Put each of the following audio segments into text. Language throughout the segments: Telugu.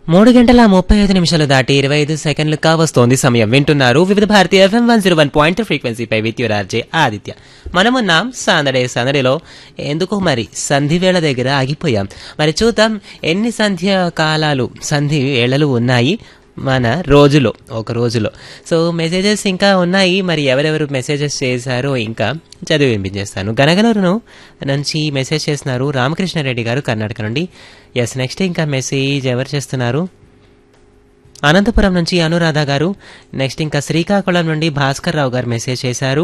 మూడు గంటల ముప్పై ఐదు నిమిషాలు దాటి ఇరవై ఐదు సెకండ్లు కావస్తోంది సమయం వింటున్నారు Vividha Bharatiya FM one zero one point ఫ్రీక్వెన్సీపై విత్యురార్జే ఆదిత్య మనమున్నాం సందడే సందడిలో ఎందుకో మరి సంధి వేళ దగ్గర ఆగిపోయాం మరి చూద్దాం ఎన్ని సంధ్య కాలాలు సంధి వేళలు ఉన్నాయి మన రోజులో ఒక రోజులో సో మెసేజెస్ ఇంకా ఉన్నాయి మరి ఎవరెవరు మెసేజెస్ చేశారో ఇంకా చదివి వినిపించేస్తాను గనగనూరును నుంచి మెసేజ్ చేస్తున్నారు రామకృష్ణారెడ్డి గారు కర్ణాటక నుండి ఎస్ నెక్స్ట్ ఇంకా మెసేజ్ ఎవరు చేస్తున్నారు అనంతపురం నుంచి అనురాధ గారు నెక్స్ట్ ఇంకా శ్రీకాకుళం నుండి భాస్కర్ రావు గారు మెసేజ్ చేశారు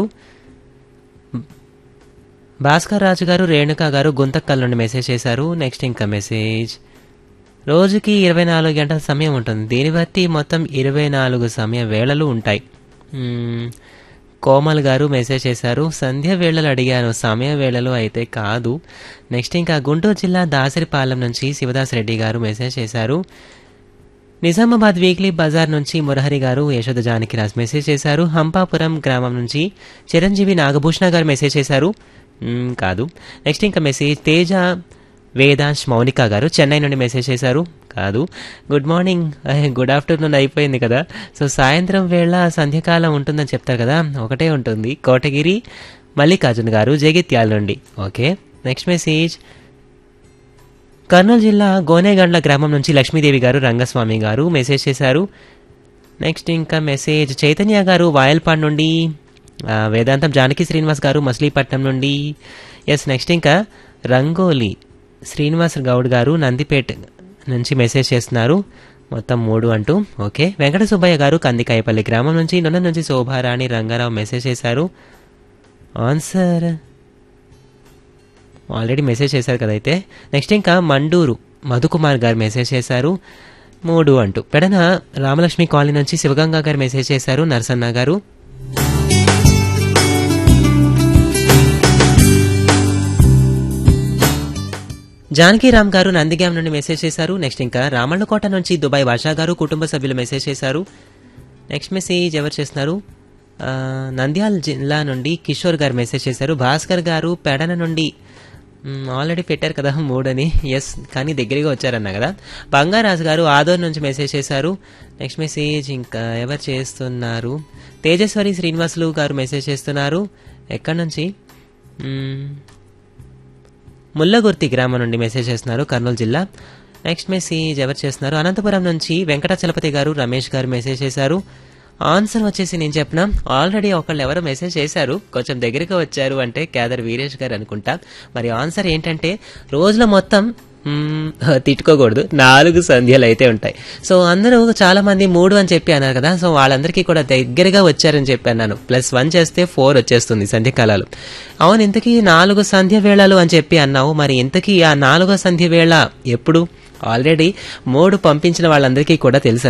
భాస్కర్ రాజు గారు రేణుక గారు గుంతక్కల్ నుండి మెసేజ్ చేశారు నెక్స్ట్ ఇంకా మెసేజ్ రోజుకి ఇరవై నాలుగు గంటల సమయం ఉంటుంది దీన్ని బట్టి మొత్తం ఇరవై నాలుగు సమయ వేళలు ఉంటాయి మ్మ్. కోమల్ గారు మెసేజ్ చేశారు సంధ్య వేళలు అడిగాను సమయ వేళలు అయితే కాదు నెక్స్ట్ ఇంకా గుంటూరు జిల్లా దాసరిపాలెం నుంచి శివదాస్ రెడ్డి గారు మెసేజ్ చేశారు నిజామాబాద్ వీక్లీ బజార్ నుంచి మురహరి గారు యశోద జానకి రాజ్ మెసేజ్ చేశారు హంపాపురం గ్రామం నుంచి చిరంజీవి నాగభూషణ గారు మెసేజ్ చేశారు మ్మ్, కాదు నెక్స్ట్ ఇంకా మెసేజ్ తేజ వేదాంశ్ మౌనిక గారు చెన్నై నుండి మెసేజ్ చేశారు కాదు గుడ్ మార్నింగ్ అహే, గుడ్ ఆఫ్టర్నూన్ అయిపోయింది కదా సో సాయంత్రం వేళ సంధ్యకాలం ఉంటుందని చెప్తారు కదా ఒకటే ఉంటుంది కోటగిరి మల్లికార్జున్ గారు జగిత్యాల నుండి ఓకే నెక్స్ట్ మెసేజ్ కర్నూలు జిల్లా గోనేగండ్ల గ్రామం నుంచి లక్ష్మీదేవి గారు రంగస్వామి గారు మెసేజ్ చేశారు నెక్స్ట్ ఇంకా మెసేజ్ చైతన్య గారు వాయల్పాడ్ నుండి ఆ, వేదాంతం జానకి శ్రీనివాస్ గారు మచిలీపట్నం నుండి ఎస్ నెక్స్ట్ ఇంకా రంగోలి శ్రీనివాస్ గౌడ్ గారు నందిపేట్ నుంచి మెసేజ్ చేస్తున్నారు మొత్తం మూడు అంటూ ఓకే వెంకట సుబ్బయ్య గారు కందికాయపల్లి గ్రామం నుంచి నొన్న నుంచి శోభారాణి రంగారావు మెసేజ్ చేశారు ఆన్సర్ ఆల్రెడీ మెసేజ్ చేశారు కదైతే నెక్స్ట్ ఇంకా మండూరు మధుకుమార్ గారు మెసేజ్ చేశారు మూడు అంటూ పెడన రామలక్ష్మి కాలనీ నుంచి శివగంగా గారు మెసేజ్ చేశారు నరసన్న గారు జానకీరామ్ గారు నందిగాం నుండి మెసేజ్ చేశారు నెక్స్ట్ ఇంకా రామళ్ళకోట నుంచి దుబాయ్ భాషా గారు కుటుంబ సభ్యులు మెసేజ్ చేశారు నెక్స్ట్ మెసేజ్ ఎవరు చేస్తున్నారు ఆ, నంద్యాల జిల్లా నుండి కిషోర్ గారు మెసేజ్ చేశారు భాస్కర్ గారు పెడన నుండి మ్, ఆల్రెడీ పెట్టారు కదా మూడని ఎస్ కానీ దగ్గరగా వచ్చారన్న కదా బంగారాజు గారు ఆదోర్ నుంచి మెసేజ్ చేశారు నెక్స్ట్ మెసేజ్ ఇంకా ఎవరు చేస్తున్నారు తేజస్వరి శ్రీనివాసులు గారు మెసేజ్ చేస్తున్నారు ఎక్కడి నుంచి మ్, ముల్లగుర్తి గ్రామం నుండి మెసేజ్ చేస్తున్నారు కర్నూలు జిల్లా నెక్స్ట్ మెసేజ్ ఎవరు చేస్తున్నారు అనంతపురం నుంచి వెంకటాచలపతి గారు రమేష్ గారు మెసేజ్ చేశారు ఆన్సర్ వచ్చేసి నేను చెప్పిన ఆల్రెడీ ఒకళ్ళు ఎవరో మెసేజ్ చేశారు కొంచెం దగ్గరగా వచ్చారు అంటే కేదర్ వీరేష్ గారు అనుకుంటా మరి ఆన్సర్ ఏంటంటే రోజులో మొత్తం మ్మ్, తిట్టుకోకూడదు నాలుగు సంధ్యలు అయితే ఉంటాయి సో అందరూ చాలా మంది మూడు అని చెప్పి అన్నారు కదా సో వాళ్ళందరికీ కూడా దగ్గరగా వచ్చారని చెప్పి అన్నాను ప్లస్ వన్ చేస్తే ఫోర్ వచ్చేస్తుంది సంధ్యకాలాలు అవును ఇంతకీ నాలుగు సంధ్య వేళలు అని చెప్పి అన్నావు మరి ఇంతకీ ఆ నాలుగో సంధ్య వేళ ఎప్పుడు ఆల్రెడీ మూడు పంపించిన వాళ్ళందరికీ కూడా తెలుసు